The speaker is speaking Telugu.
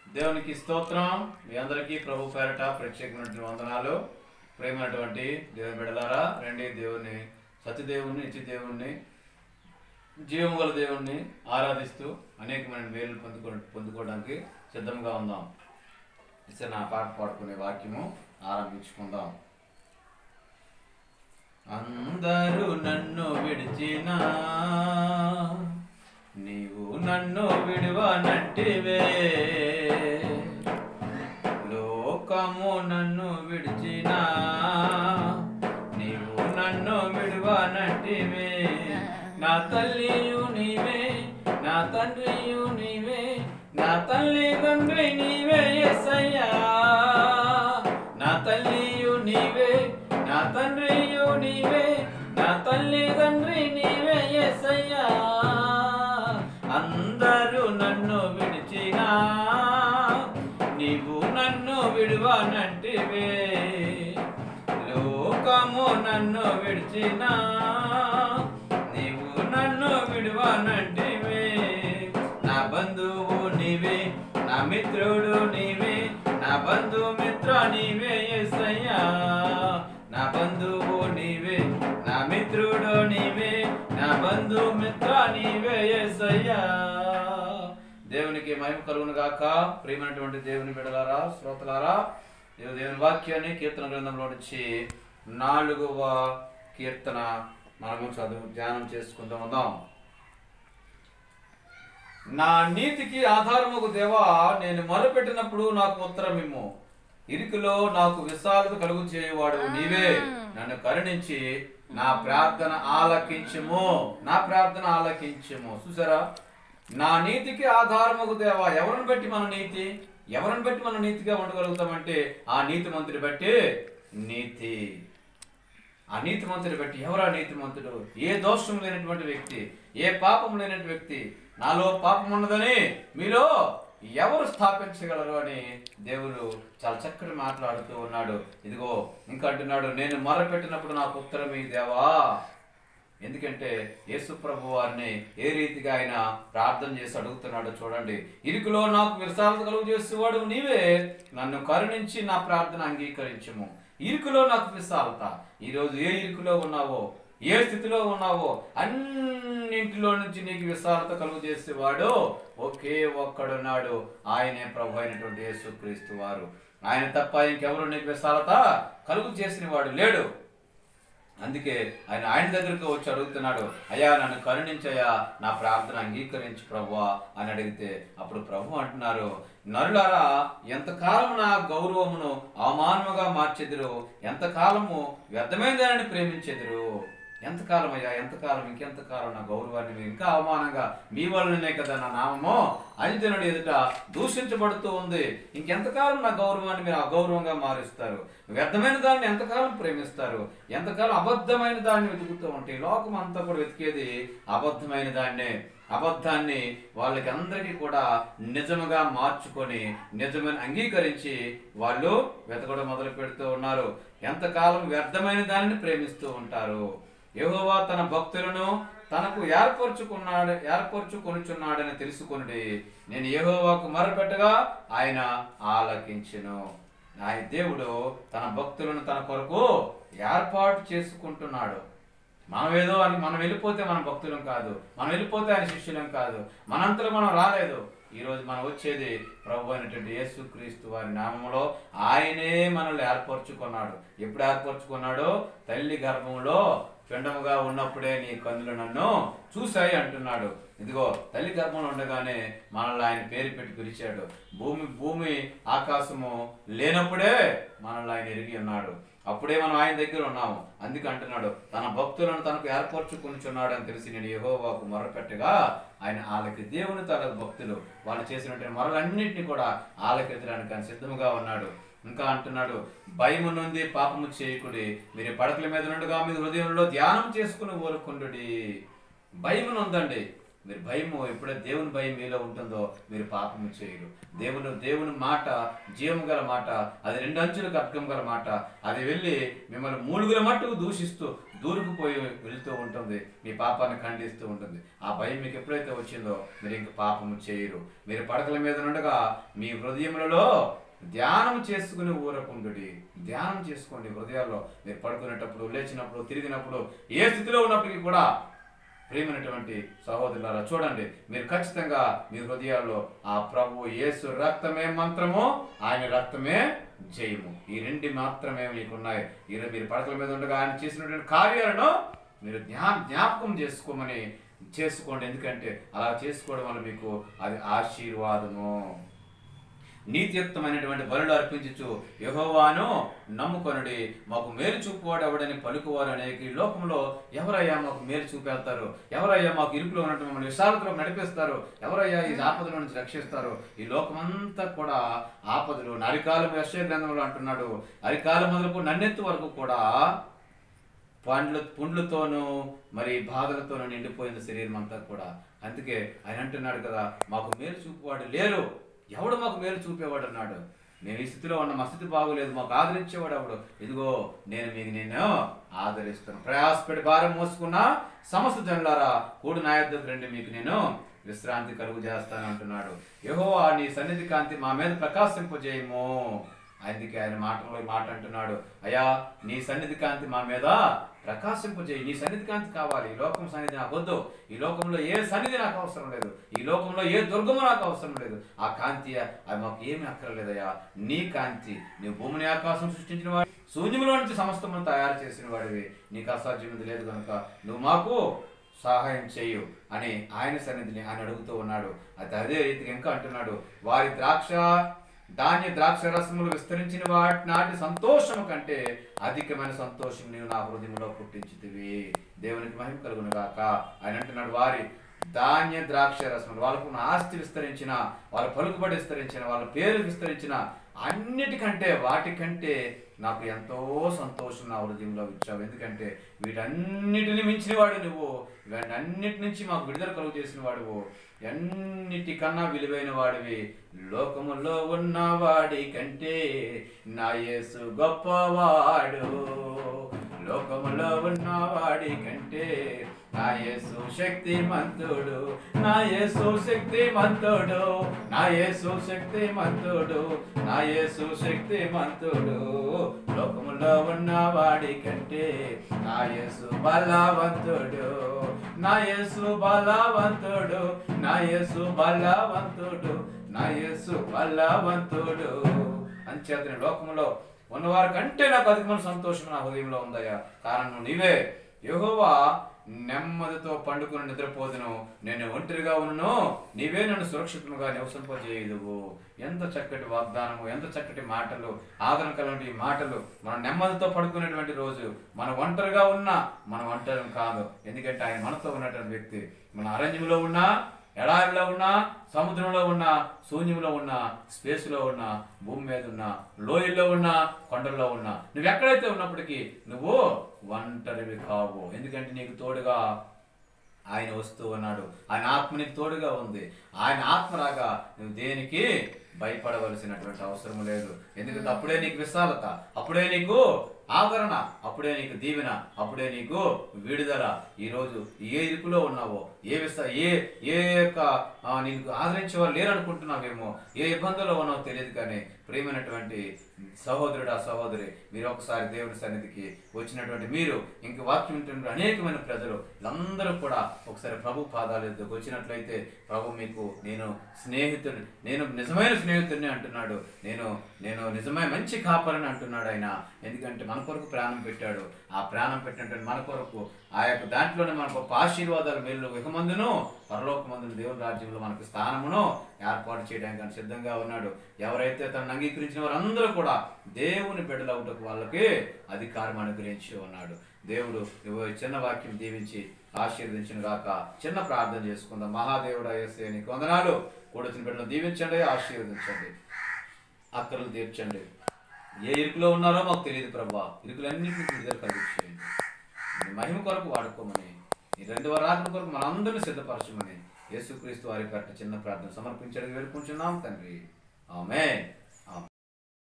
దేవునికి స్తోత్రం మీ అందరికీ ప్రభు పేరట ప్రత్యేకమైనటువంటి వందనాలు ప్రేమైనటువంటి దేవుని బిడలారా రండి దేవుని సత్యదేవుని నిత్యదేవుణ్ణి జీవము గల దేవుణ్ణి ఆరాధిస్తూ అనేకమైన మేలు పొందుకో పొందుకోవడానికి సిద్ధంగా ఉందాం ఇస్తే నా పాట పాడుకునే వాక్యము ఆరంభించుకుందాం అందరూ నన్ను విడిచినా నీవు నన్ను విడువనంటివే లోకము నన్ను విడిచినా నీవు నన్ను విడువనంటివే నా తల్లియు నీవే నా తండ్రియు నీవే నా తల్లి తండ్రి నీవే ఎస్సయ్యా నా తల్లియు నీవే నా తండ్రియు నీవే నా తల్లి తండ్రి నీవే ఎస్సయ్యా అందరూ నన్ను విడిచినా నీవు నన్ను విడువనంటివే లోకము నన్ను విడిచినా నీవు నన్ను విడువనంటివే నా బంధువు నీవే నా మిత్రుడు నీవే నా బంధు మిత్ర నీవే ఎస్సయ్యా నా బంధువు నీవే నా మిత్రుడు నీవే నా బంధు మిత్ర నీవే ఎస్సయ్యా దేవునికి మహిమ కలుగును గాక ప్రియమైనటువంటి దేవుని బిడలారా శ్రోతలారా ఈరోజు దేవుని వాక్యాన్ని కీర్తన గ్రంథంలో నుంచి నాలుగవ కీర్తన మనము చదువు ధ్యానం చేసుకుందాం ఉందాం నా నీతికి ఆధారముకు దేవా నేను మొరపెట్టినప్పుడు నాకు ఉత్తరం ఇమ్ము ఇరుకులో నాకు విశాలత కలుగు చేయవాడు నీవే నన్ను కరుణించి నా ప్రార్థన ఆలకించుము నా ప్రార్థన ఆలకించుము చూసారా నా నీతికి ఆధారముకు దేవా ఎవరిని బట్టి మన నీతి ఎవరిని బట్టి మనం నీతిగా ఉండగలుగుతామంటే ఆ నీతి మంత్రిని బట్టి నీతి ఆ నీతిమంతుని బట్టి ఎవరా నీతిమంతుడు ఏ దోషం లేనటువంటి వ్యక్తి ఏ పాపం లేనటువంటి వ్యక్తి నాలో పాపం ఉన్నదని మీలో ఎవరు స్థాపించగలరు అని దేవుడు చాలా చక్కటి మాట్లాడుతూ ఉన్నాడు ఇదిగో ఇంకా అంటున్నాడు నేను మొరపెట్టినప్పుడు నాకు ఉత్తరం ఈ దేవా ఎందుకంటే యేసు ప్రభు వారిని ఏ రీతిగా ఆయన ప్రార్థన చేసి అడుగుతున్నాడో చూడండి ఇరుకులో నాకు విశాలత కలుగు చేసేవాడు నీవే నన్ను కరుణించి నా ప్రార్థన అంగీకరించము ఇరుకులో నాకు విశాలత ఈరోజు ఏ ఇరుకులో ఉన్నావో ఏ స్థితిలో ఉన్నావో అన్నింటిలో నుంచి నీకు విశాలత కలుగు చేసేవాడు ఒకే ఒక్కడున్నాడు ఆయనే ప్రభు అయినటువంటి యేసుక్రీస్తు వారు ఆయన తప్ప ఇంకెవరు నీకు విశాలత కలుగు చేసిన వాడు లేడు అందుకే ఆయన ఆయన దగ్గరకు వచ్చి అడుగుతున్నాడు అయ్యా నన్ను కరుణించయ్యా నా ప్రార్థన అంగీకరించు ప్రభువా అని అడిగితే అప్పుడు ప్రభు అంటున్నారు నరులారా ఎంతకాలము నా గౌరవమును అవమానముగా మార్చెదురు ఎంతకాలము వ్యర్థమైన దానిని ప్రేమించెదురు ఎంతకాలం అయ్యా ఎంతకాలం ఇంకెంతకాలం నా గౌరవాన్ని మీరు ఇంకా అవమానంగా మీ వల్లనే కదా నా నామము అంజనుడి ఎదుట దూషించబడుతూ ఉంది ఇంకెంతకాలం నా గౌరవాన్ని మీరు అగౌరవంగా మారుస్తారు వ్యర్థమైన దాన్ని ఎంతకాలం ప్రేమిస్తారు ఎంతకాలం అబద్ధమైన దాన్ని వెతుకుతూ ఉంటే ఈ లోకం అంతా కూడా వెతికేది అబద్ధమైన దాన్నే అబద్ధాన్ని వాళ్ళకి అందరికీ కూడా నిజముగా మార్చుకొని నిజమైన అంగీకరించి వాళ్ళు వెతకడం మొదలు పెడుతూ ఉన్నారు ఎంతకాలం వ్యర్థమైన దానిని ప్రేమిస్తూ ఉంటారు యెహోవా తన భక్తులను తనకు ఏర్పరచుకున్నాడు ఏర్పరచుకొనుచున్నాడని తెలుసుకొనుడి నేను యెహోవాకు మొరపెట్టగా ఆయన ఆలకించెను ఆయన దేవుడు తన భక్తులను తన కొరకు ఏర్పాటు చేసుకుంటున్నాడు మనం ఏదో అని మనం వెళ్ళిపోతే మన భక్తులం కాదు మనం వెళ్ళిపోతే ఆయన శిష్యులం కాదు మనంతలో మనం రాలేదు ఈ రోజు మనం వచ్చేది ప్రభు అయినటువంటి యేసుక్రీస్తు వారి నామములో ఆయనే మనల్ని ఏర్పరచుకున్నాడు ఎప్పుడు ఏర్పరచుకున్నాడో తల్లి గర్భంలో పిండముగా ఉన్నప్పుడే నీ కన్నులు నన్ను చూశాయి అంటున్నాడు ఇదిగో తల్లి గర్భంలో ఉండగానే మనల్ని ఆయన పేరు పెట్టి పిలిచాడు భూమి భూమి ఆకాశము లేనప్పుడే మనల్ని ఆయన ఎరిగి ఉన్నాడు అప్పుడే మనం ఆయన దగ్గర ఉన్నాము అందుకే అంటున్నాడు తన భక్తులను తనకు ఏర్పరచుకునిచున్నాడు అని తెలిసి నేను యెహోవాకు మొరపెట్టగా ఆయన ఆలకి దేవుని తన భక్తులు వాళ్ళు చేసినటువంటి మొరలన్నింటినీ కూడా ఆలకించడానికి ఆయన సిద్ధముగా ఉన్నాడు ఇంకా అంటున్నాడు భయము నుండి పాపము చేయకుడి మీరు పడకల మీద నుండిగా మీ హృదయంలో ధ్యానం చేసుకుని ఊరుకుండుడి భయము నొందండి మీరు భయము ఎప్పుడైతే దేవుని భయం మీలో ఉంటుందో మీరు పాపము చేయరు దేవుని దేవుని మాట జీవం గల మాట అది రెండు అంచులకు అర్థం గల మాట అది వెళ్ళి మిమ్మల్ని మూలుగుల మట్టుకు దూషిస్తూ దూరుకుపోయి వెళుతూ ఉంటుంది మీ పాపాన్ని ఖండిస్తూ ఉంటుంది ఆ భయం మీకు ఎప్పుడైతే వచ్చిందో మీరు ఇంక పాపము చేయరు మీరు పడకల మీద ఉండగా మీ హృదయములలో ధ్యానం చేసుకుని ఊరకుండుడి ధ్యానం చేసుకోండి హృదయాల్లో మీరు పడుకునేటప్పుడు లేచినప్పుడు తిరిగినప్పుడు ఏ స్థితిలో ఉన్నప్పటికీ కూడా ప్రియమైనటువంటి సహోదరులారా చూడండి మీరు ఖచ్చితంగా మీ హృదయాల్లో ఆ ప్రభు యేసు రక్తమే మంత్రము ఆయన రక్తమే జయము ఈ రెండు మాత్రమే మీకున్నాయి ఈరోజు మీరు పడకల మీద ఉండగా ఆయన చేసినటువంటి కార్యాలను మీరు జ్ఞా జ్ఞాపకం చేసుకోమని చేసుకోండి ఎందుకంటే అలా చేసుకోవడం వల్ల మీకు అది ఆశీర్వాదము నీతియుక్తమైనటువంటి బలులు అర్పించచ్చు యహోవాను నమ్ముకొనుడి మాకు మేలు చూపువాడు ఎవడని పలుకువారు అనేక ఈ లోకంలో ఎవరయ్యా మాకు మేలు చూపేస్తారు ఎవరయ్యా మాకు ఇరుకులో ఉన్నట్టు మమ్మల్ని విశాలతలో నడిపిస్తారు ఎవరయ్యా ఈ ఆపదల నుంచి రక్షిస్తారు ఈ లోకమంతా కూడా ఆపదలు అరికాలం యశ్వ గ్రంథంలో అంటున్నాడు అరికాలం మొదలుకు నన్నెత్తు వరకు కూడా పండ్లు పుండ్లతోనూ మరి బాధలతోనూ నిండిపోయింది శరీరం అంతా కూడా అందుకే ఆయన అంటున్నాడు కదా మాకు మేలు చూపువాడు లేరు ఎవడు మాకు మేలు చూపేవాడు అన్నాడు నేను ఈ స్థితిలో ఉన్న మా స్థితి బాగోలేదు మాకు ఆదరించేవాడు ఎవడు ఇదిగో నేను మీకు నేను ఆదరిస్తాను ప్రయాసపడి భారం మోసుకున్న సమస్త జనులారా కూడు నా యొద్దకు రండి మీకు నేను విశ్రాంతి కలుగు చేస్తాను అంటున్నాడు యెహోవా నీ సన్నిధి కాంతి మా మీద ప్రకాశింపజేయము అందుకే ఆయన మాటలో ఈ మాట అంటున్నాడు అయ్యా నీ సన్నిధి కాంతి మా మీద ప్రకాశింపజేయి నీ సన్నిధి కాంతి కావాలి ఈ లోకం సన్నిధి నాకు వద్దు ఈ లోకంలో ఏ సన్నిధి నాకు అవసరం లేదు ఈ లోకంలో ఏ దుర్గము నాకు అవసరం లేదు ఆ కాంతి అది మాకు ఏమీ అక్కర్లేదయ్యా నీ కాంతి నీ భూమిని ఆకాశం సృష్టించిన వాడు శూన్యములో నుంచి సమస్తమును తయారు చేసిన వాడివి నీకు అసాధ్యమైనది లేదు కనుక నువ్వు మాకు సహాయం చేయు అని ఆయన సన్నిధిని ఆయన అడుగుతూ ఉన్నాడు అది అదే రీతిగా ఇంకా అంటున్నాడు వారి ద్రాక్ష ధాన్య ద్రాక్ష రసములు విస్తరించిన వాటి నాటి సంతోషము కంటే అధికమైన సంతోషం నీవు నా హృదయంలో పుట్టించితివి దేవునికి మహిమ కలుగును గాక ఆయన అంటున్నాడు వారి ధాన్య ద్రాక్ష రసములు వాళ్ళకున్న ఆస్తి విస్తరించిన వాళ్ళ పలుకుబడి విస్తరించిన వాళ్ళ పేరు విస్తరించిన అన్నిటికంటే వాటికంటే నాకు ఎంతో సంతోషం నా హృదయంలో ఇచ్చావు ఎందుకంటే వీటన్నిటిని మించిన వాడు నువ్వు వీటన్నిటి నుంచి మాకు విడుదల కలుగు చేసిన వాడువు ఎన్నిటికన్నా విలువైన వాడివి లోకములో ఉన్న వాడి కంటే నా యేసు గొప్పవాడు లోకములో ఉన్న వాడి కంటే నా యేసు శక్తిమంతుడు నా యేసు శక్తిమంతుడు నా యేసు శక్తిమంతుడు నా యేసు శక్తిమంతుడు లోకములో ఉన్న వాడి కంటే నా యేసు బలవంతుడు నా యేసు బలవంతుడు నా యేసు బలవంతుడు నా యేసు బలవంతుడు అంచేతని లోకంలో ఉన్నవారి కంటే నాకు అధికమైన సంతోషం నా హృదయంలో ఉందయ్యా కారణం నీవే యెహోవా నెమ్మదితో పండుకుని నిద్రపోదును నేను ఒంటరిగా ఉన్నను నీవే నన్ను సురక్షితంగా నివసింపజేయదువు ఎంత చక్కటి వాగ్దానము ఎంత చక్కటి మాటలు ఆదరణ కలిగిన మాటలు మనం నెమ్మదితో పడుకునేటువంటి రోజు మనం ఒంటరిగా ఉన్నా మనం ఒంటరి కాదు ఎందుకంటే ఆయన మనతో ఉన్నటువంటి వ్యక్తి మన అరణ్యంలో ఉన్నా ఎడారిలో ఉన్నా సముద్రంలో ఉన్నా శూన్యంలో ఉన్నా స్పేస్లో ఉన్నా భూమి మీద ఉన్నా లోయల్లో ఉన్నా కొండల్లో ఉన్నా నువ్వు ఎక్కడైతే ఉన్నప్పటికీ నువ్వు ఒంటరివి కావు ఎందుకంటే నీకు తోడుగా ఆయన వస్తూ ఉన్నాడు ఆయన ఆత్మ నీకు తోడుగా ఉంది ఆయన ఆత్మ రాగా నువ్వు దేనికి భయపడవలసినటువంటి అవసరం లేదు ఎందుకంటే అప్పుడే నీకు విశాలత అప్పుడే నీకు ఆదరణ అప్పుడే నీకు దీవెన అప్పుడే నీకు విడుదల ఈరోజు ఏ ఇరుకులో ఉన్నావో ఏ విస ఏ ఏ యొక్క ఆ, నీకు ఆదరించే వాళ్ళు లేరనుకుంటున్నావేమో ఏ ఇబ్బందుల్లో ఉన్నావో తెలియదు కానీ ప్రియమైనటువంటి సహోదరుడు ఆ సహోదరి మీరు ఒకసారి దేవుడి సన్నిధికి వచ్చినటువంటి మీరు ఇంక వాక్యం వింటున్న అనేకమైన ప్రజలు వీళ్ళందరూ కూడా ఒకసారి ప్రభు పాదాల ఎద్దుకు వచ్చినట్లయితే ప్రభు మీకు నేను స్నేహితుడు నేను నిజమైన స్నేహితుడిని అంటున్నాడు నేను నేను నిజమైన మంచి కాపరని అంటున్నాడు ఆయన ఎందుకంటే మన కొరకు ప్రాణం పెట్టాడు ఆ ప్రాణం పెట్టినటువంటి మన కొరకు ఆ యొక్క దాంట్లోనే మనకు గొప్ప ఆశీర్వాదాలు మేలు ఇహమందును పరలోకమందును దేవుని రాజ్యంలో మనకు స్థానమును ఏర్పాటు చేయడానికి ఆయన సిద్ధంగా ఉన్నాడు ఎవరైతే తనను అంగీకరించిన వారందరూ కూడా దేవుని బిడ్డలవుటకు వాళ్ళకి అధికారం అనుగ్రహించి ఉన్నాడు దేవుడు ఇవ్వ చిన్న వాక్యం దీవించి ఆశీర్వదించిన గాక చిన్న ప్రార్థన చేసుకుందాం మహాదేవుడు అయ్యేసే నీకు వందనాలు కూడొచ్చిన బిడ్డలు దీవించండి ఆశీర్వదించండి అక్కర్లు తీర్చండి ఏ ఇరుకులో ఉన్నారో మాకు తెలియదు ప్రభా ఇరుకులన్నింటినీ విడుదల కలిగించేయండి మీ మహిమ కొరకు వాడుకోమని ఈ రెండు వరాకుల కొరకు మనందరినీ సిద్ధపరచమని యేసుక్రీస్తు వారి పేరట చిన్న ప్రార్థన సమర్పించడానికి వేడుకుంటున్నాం తండ్రి ఆమె